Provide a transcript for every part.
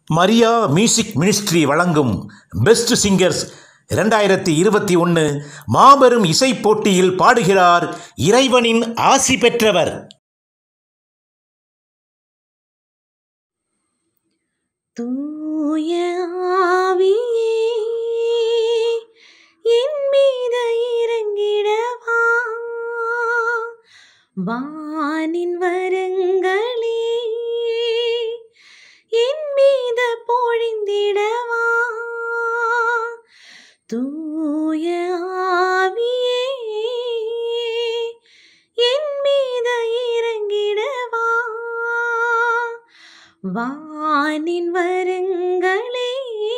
Maria music ministry வழங்கும் best singers இரண்டாயிரத்தி இருபத்தி ஒன்று மாபெரும் இசைப் போட்டியில் பாடுகிறார் இறைவனின் ஆசி பெற்றவர் தூய ஆவியே என் மீது இறங்கிடவா வானின் வரங்களே என் மீது பொழிந்திடவா தூய ஆவியே என் மீது இறங்கிடவா வானின் வரங்களே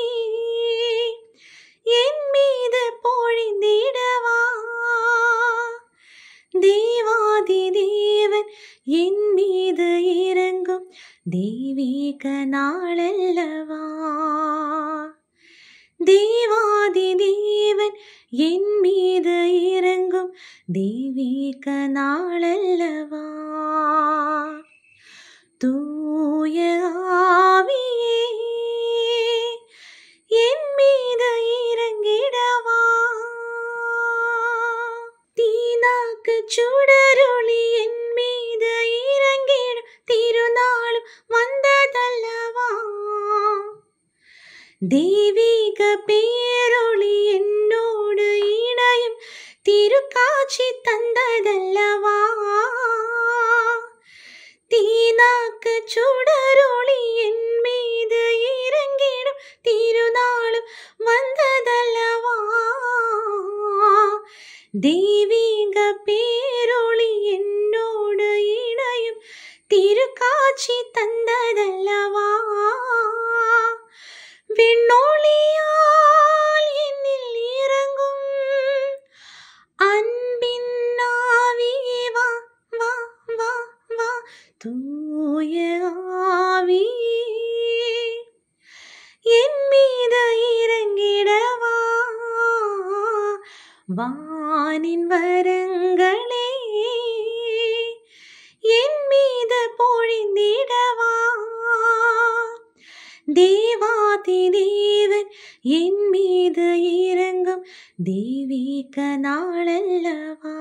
என் மீது பொழிந்திடவா தேவாதி தேவன் என் மீது இறங்கும் தெய்வீக நாளல்லவா தேவாதி தேவன் என் மீது இறங்கும் தெய்வீக நாளல்லவா தூய ஆவியே என் மீது இறங்கிடவா தீனாக்கு சுடரொளி என் மீது இறங்கிடும் திருநாளும் வந்ததல்லவா தெய்வீக பேரொளி என்னோடு இணையும் திருக்காட்சி தந்ததல்லவா தீனாக்கு சுடரொளி என் மீது இறங்கிடும் திருநாளும் வந்ததல்லவா தெய்வீக பேரொளி என்னோடு இணையும் திருக்காட்சி தந்ததல்லவா விண்ணொளியால் என்னில் இறங்கும் அன்பின் ஆவியே வா வா வா வா தூய ஆவியே என் மீது இறங்கிடவா வானின் வரங்களே என் மீது பொழிந்திடவா தேவாதி தேவன் என் மீது இறங்கும் தெய்வீக நாளல்லவா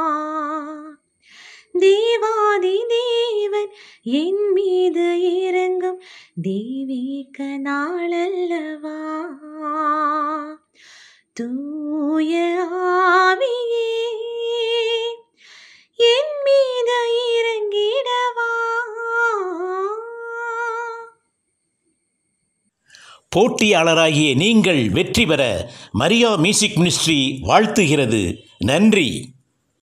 தேவாதி தேவன் என் மீது இறங்கும் தெய்வீக நாளல்லவா தூய ஆவியே என் மீது இறங்கிடவா போட்டியாளராகிய நீங்கள் வெற்றி பெற மரியா மியூசிக் மினிஸ்ட்ரி வாழ்த்துகிறது நன்றி